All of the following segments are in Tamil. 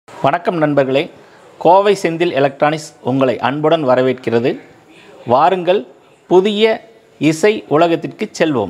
வணக்கம் நண்பர்களே கோவை செந்தில் எலக்ட்ரானிக்ஸ் உங்களை அன்புடன் வரவேற்கிறது வாருங்கள் புதிய இசை உலகத்திற்கு செல்வோம்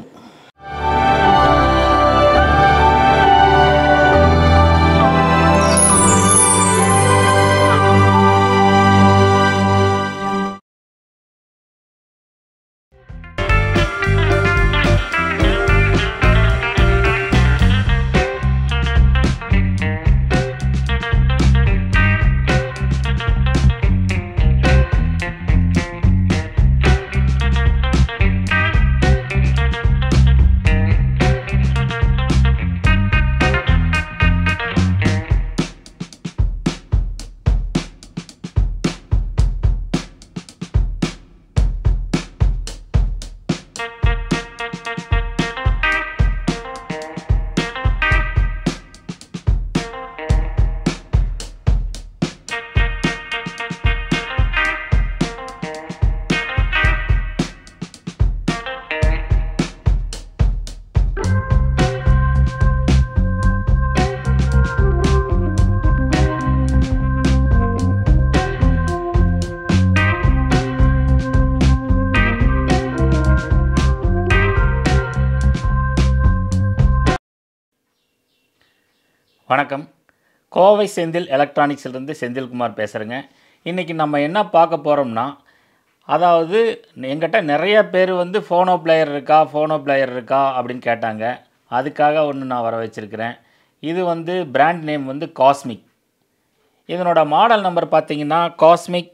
வணக்கம் கோவை செந்தில் எலக்ட்ரானிக்ஸ்லேருந்து செந்தில்குமார் பேசுகிறேங்க இன்றைக்கி நம்ம என்ன பார்க்க போகிறோம்னா அதாவது எங்கிட்ட நிறைய பேர் வந்து ஃபோனோ பிளேயர் இருக்கா ஃபோனோ பிளேயர் இருக்கா அப்படின்னு கேட்டாங்க அதுக்காக ஒன்று நான் வர வச்சுருக்கிறேன் இது வந்து பிராண்ட் நேம் வந்து காஸ்மிக் இதனோட மாடல் நம்பர் பார்த்தீங்கன்னா Cosmic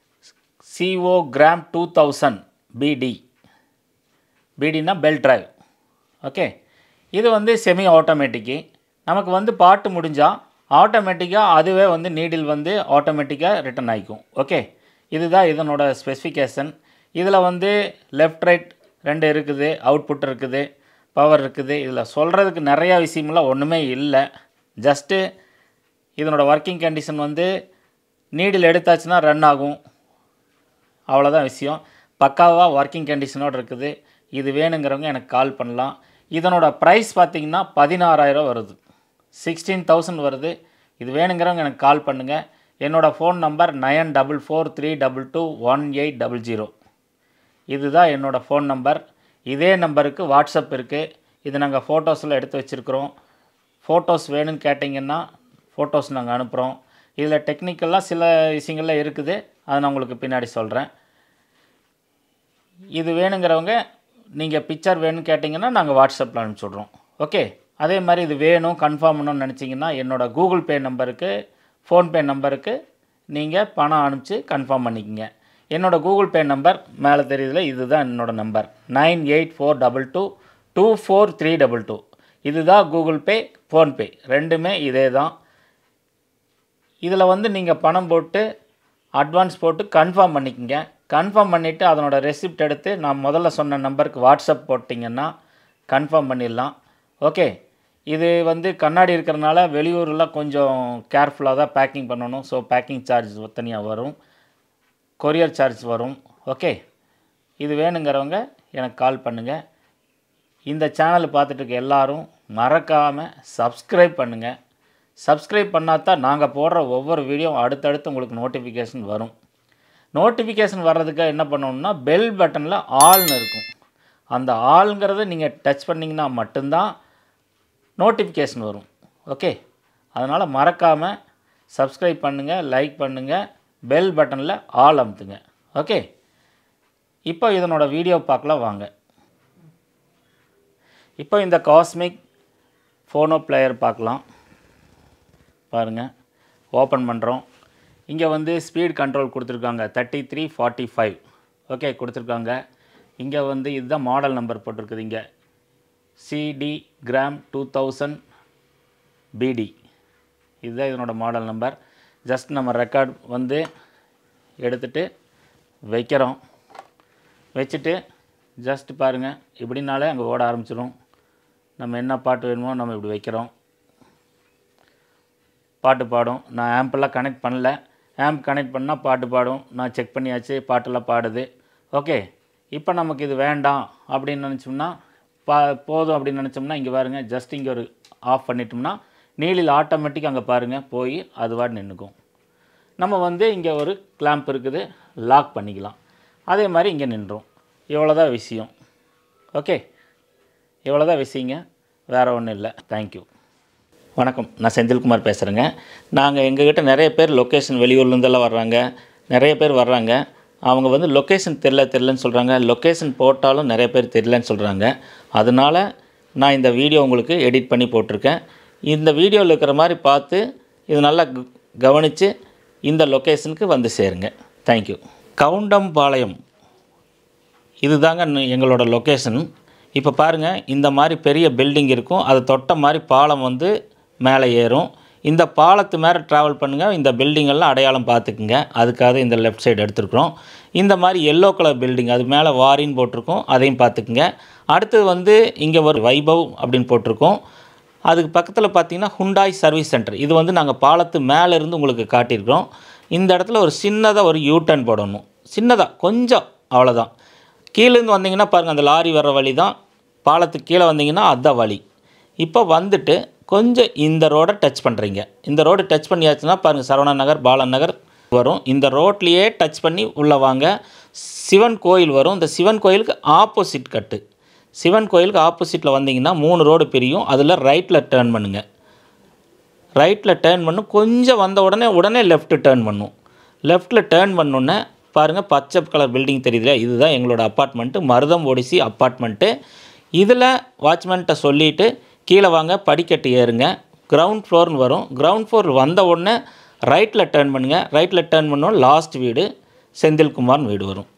CO gram two thousand BT பிடினா பெல் டிரைவ் ஓகே இது வந்து செமி ஆட்டோமேட்டிக்கு நமக்கு வந்து பாட்டு முடிஞ்சால் ஆட்டோமேட்டிக்காக அதுவே வந்து நீடில் வந்து ஆட்டோமேட்டிக்காக ரிட்டன் ஆகிக்கும் ஓகே இதுதான் இதனோட ஸ்பெசிஃபிகேஷன் இதில் வந்து லெஃப்ட் ரைட் ரெண்டு இருக்குது அவுட்புட் இருக்குது பவர் இருக்குது இதில் சொல்கிறதுக்கு நிறையா விஷயமெல்லாம் ஒன்றுமே இல்லை ஜஸ்ட்டு இதனோட ஒர்க்கிங் கண்டிஷன் வந்து நீடில் எடுத்தாச்சுன்னா ரன் ஆகும் அவ்வளோதான் விஷயம் பக்காவாக ஒர்க்கிங் கண்டிஷனோடு இருக்குது இது வேணுங்கிறவங்க எனக்கு கால் பண்ணலாம் இதனோட ப்ரைஸ் பார்த்தீங்கன்னா பதினாறாயிரம் வருது சிக்ஸ்டீன் தௌசண்ட் வருது இது வேணுங்கிறவங்க எனக்கு கால் பண்ணுங்கள் என்னோடய phone number nine double four three double two one eight double zero இதுதான் என்னோடய ஃபோன் நம்பர் இதே நம்பருக்கு வாட்ஸ்அப் இருக்குது இது நாங்கள் ஃபோட்டோஸில் எடுத்து வச்சுருக்குறோம் ஃபோட்டோஸ் வேணும்னு கேட்டிங்கன்னா ஃபோட்டோஸ் நாங்கள் அனுப்புகிறோம் இதில் டெக்னிக்கலாக சில விஷயங்கள்லாம் இருக்குது அதை நான் உங்களுக்கு பின்னாடி சொல்கிறேன் இது வேணுங்கிறவங்க நீங்கள் பிக்சர் வேணும்னு கேட்டிங்கன்னா நாங்கள் வாட்ஸ்அப்பில் அனுப்பிச்சுட்றோம் ஓகே அதே மாதிரி இது வேணும் கன்ஃபார்ம் பண்ணணும்னு நினச்சிங்கன்னா என்னோடய கூகுள் பே நம்பருக்கு ஃபோன்பே நம்பருக்கு நீங்கள் பணம் அனுப்பிச்சு கன்ஃபார்ம் பண்ணிக்கோங்க என்னோடய கூகுள் பே நம்பர் மேலே தெரியுதுல இதுதான் என்னோடய number nine eight four double two two four three double two இதுதான் கூகுள் பே ஃபோன்பே ரெண்டுமே இதே தான் இதில் வந்து நீங்கள் பணம் போட்டு அட்வான்ஸ் போட்டு கன்ஃபார்ம் பண்ணிக்கோங்க கன்ஃபார்ம் பண்ணிவிட்டு அதனோட ரெசிப்ட் எடுத்து நான் முதல்ல சொன்ன நம்பருக்கு வாட்ஸ்அப் போட்டிங்கன்னா கன்ஃபார்ம் பண்ணிடலாம் ஓகே இது வந்து கண்ணாடி இருக்கிறனால வெளியூரில் கொஞ்சம் கேர்ஃபுல்லாக தான் பேக்கிங் பண்ணணும் ஸோ பேக்கிங் சார்ஜ் தனியாக வரும் கொரியர் சார்ஜ் வரும் ஓகே இது வேணுங்கிறவங்க எனக்கு கால் பண்ணுங்கள் இந்த சேனல் பார்த்துட்டு இருக்க எல்லாரும் மறக்காமல் சப்ஸ்கிரைப் பண்ணுங்கள் சப்ஸ்கிரைப் பண்ணால் தான் நாங்கள் போடுற ஒவ்வொரு வீடியோ அடுத்தடுத்து உங்களுக்கு நோட்டிஃபிகேஷன் வரும் நோட்டிஃபிகேஷன் வர்றதுக்கு என்ன பண்ணணும்னா பெல் பட்டனில் ஆல்னு இருக்கும் அந்த ஆளுங்கிறத நீங்கள் டச் பண்ணிங்கன்னா மட்டும்தான் நோட்டிஃபிகேஷன் வரும் ஓகே அதனால் மறக்காமல் சப்ஸ்கிரைப் பண்ணுங்கள் லைக் பண்ணுங்கள் பெல் பட்டனில் ஆல் அமுத்துங்க ஓகே இப்போ இதனோட வீடியோ பார்க்கலாம் வாங்க இப்போ இந்த காஸ்மிக் ஃபோனோ பிளேயர் பார்க்கலாம் பாருங்கள் ஓப்பன் பண்ணுறோம் இங்கே வந்து ஸ்பீட் கண்ட்ரோல் கொடுத்துருக்காங்க thirty three forty five okay கொடுத்துருக்காங்க இங்கே வந்து இதுதான் மாடல் நம்பர் போட்டிருக்குது இங்கே CD gram two thousand BT இதுதான் இதனோட மாடல் நம்பர் ஜஸ்ட் நம்ம ரெக்கார்ட் வந்து எடுத்துட்டு வைக்கிறோம் வச்சுட்டு ஜஸ்ட் பாருங்கள் இப்படினாலே அங்கே ஓட ஆரம்பிச்சிடும் நம்ம என்ன பாட்டு வேணுமோ நம்ம இப்படி வைக்கிறோம் பாட்டு பாடும் நான் ஆம்பெல்லாம் கனெக்ட் பண்ணல ஆம்ப் கனெக்ட் பண்ணால் பாட்டு பாடும் நான் செக் பண்ணியாச்சு பாட்டெல்லாம் பாடுது ஓகே இப்போ நமக்கு இது வேண்டாம் அப்படின்னு நினச்சோம்னா பா போதும் அப்படின்னு நினச்சோம்னா இங்கே பாருங்க ஜஸ்ட் இங்கே ஒரு ஆஃப் பண்ணிட்டோம்னா நீலில் ஆட்டோமேட்டிக் அங்கே பாருங்கள் போய் அதுவாக நின்றுக்கும் நம்ம வந்து இங்கே ஒரு கிளாம்ப் இருக்குது லாக் பண்ணிக்கலாம் அதே மாதிரி இங்கே நின்றோம் இவ்வளோதான் விஷயம் ஓகே இவ்வளோதான் விஷயங்க வேறு ஒன்றும் இல்லை தேங்க்யூ வணக்கம் நான் செந்தில்குமார் பேசுகிறேங்க நாங்கள் எங்ககிட்ட நிறைய பேர் லொக்கேஷன் வெளியூர்லேருந்தெல்லாம் வர்றாங்க நிறைய பேர் வர்றாங்க அவங்க வந்து லொக்கேஷன் தெரில தெரிலன்னு சொல்கிறாங்க லொக்கேஷன் போட்டாலும் நிறைய பேர் தெரிலன்னு சொல்கிறாங்க அதனால் நான் இந்த வீடியோ உங்களுக்கு எடிட் பண்ணி போட்டிருக்கேன் இந்த வீடியோவில் இருக்கிற மாதிரி பார்த்து இது நல்லா க- கவனித்து இந்த லொக்கேஷனுக்கு வந்து சேருங்க தேங்க்யூ கவுண்டம்பாளையம் இதுதாங்க ந- எங்களோட லொக்கேஷன் இப்போ பாருங்கள் இந்த மாதிரி பெரிய பில்டிங் இருக்கும் அது தொட்ட மாதிரி பாலம் வந்து மேலே ஏறும் இந்த பாலத்து மேலே ட்ராவல் பண்ணுங்கள் இந்த building எல்லாம் அடையாளம் பார்த்துக்குங்க அதுக்காக இந்த லெஃப்ட் சைடு எடுத்துருக்குறோம் இந்த மாதிரி எல்லோ கலர் பில்டிங் அது மேலே வாரின்னு போட்டிருக்கோம் அதையும் பார்த்துக்குங்க அடுத்தது வந்து இங்கே ஒரு வைபவ் அப்படின்னு போட்டிருக்கோம் அதுக்கு பக்கத்தில் பார்த்தீங்கன்னா ஹுண்டாய் சர்வீஸ் சென்டர் இது வந்து நாங்கள் பாலத்து மேலே இருந்து உங்களுக்கு காட்டியிருக்கிறோம் இந்த இடத்துல ஒரு சின்னதாக ஒரு யூ டர்ன் போடணும் சின்னதாக கொஞ்சம் அவ்வளோதான் கீழேருந்து வந்தீங்கன்னா பாருங்கள் அந்த லாரி வர்ற வழி தான் பாலத்துக்கு கீழே வந்தீங்கன்னா அதுதான் வழி இப்போ வந்துட்டு கொஞ்சம் இந்த ரோடை டச் பண்ணுறீங்க இந்த ரோடு டச் பண்ணியாச்சுன்னா பாருங்கள் சரவணா நகர் பாலன் நகர் வரும் இந்த ரோட்லேயே டச் பண்ணி உள்ளே வாங்க சிவன் கோயில் வரும் இந்த சிவன் கோயிலுக்கு ஆப்போசிட் கட்டு சிவன் கோயிலுக்கு ஆப்போசிட்டில் வந்தீங்கன்னா மூணு ரோடு பிரியும் அதில் ரைட்டில் டேர்ன் பண்ணுங்கள் ரைட்டில் டேர்ன் பண்ணும் கொஞ்சம் வந்த உடனே உடனே லெஃப்ட்டு டேர்ன் பண்ணும் லெஃப்ட்டில் டேர்ன் பண்ணோன்னே பாருங்கள் பச்சை கலர் பில்டிங் தெரியுதுல இதுதான் எங்களோட அப்பார்ட்மெண்ட்டு மருதம் ஒடிசி அப்பார்ட்மெண்ட்டு இதில் வாட்ச்மேன்கிட்ட சொல்லிவிட்டு கீழே வாங்க படிக்கட்டு ஏறுங்க கிரவுண்ட் ஃப்ளோர்னு வரும் கிரவுண்ட் ஃப்ளோர் வந்த உடனே ரைட்டில் டேர்ன் பண்ணுங்கள் ரைட்டில் டேர்ன் பண்ணோம் லாஸ்ட் வீடு செந்தில்குமார்னு வீடு வரும்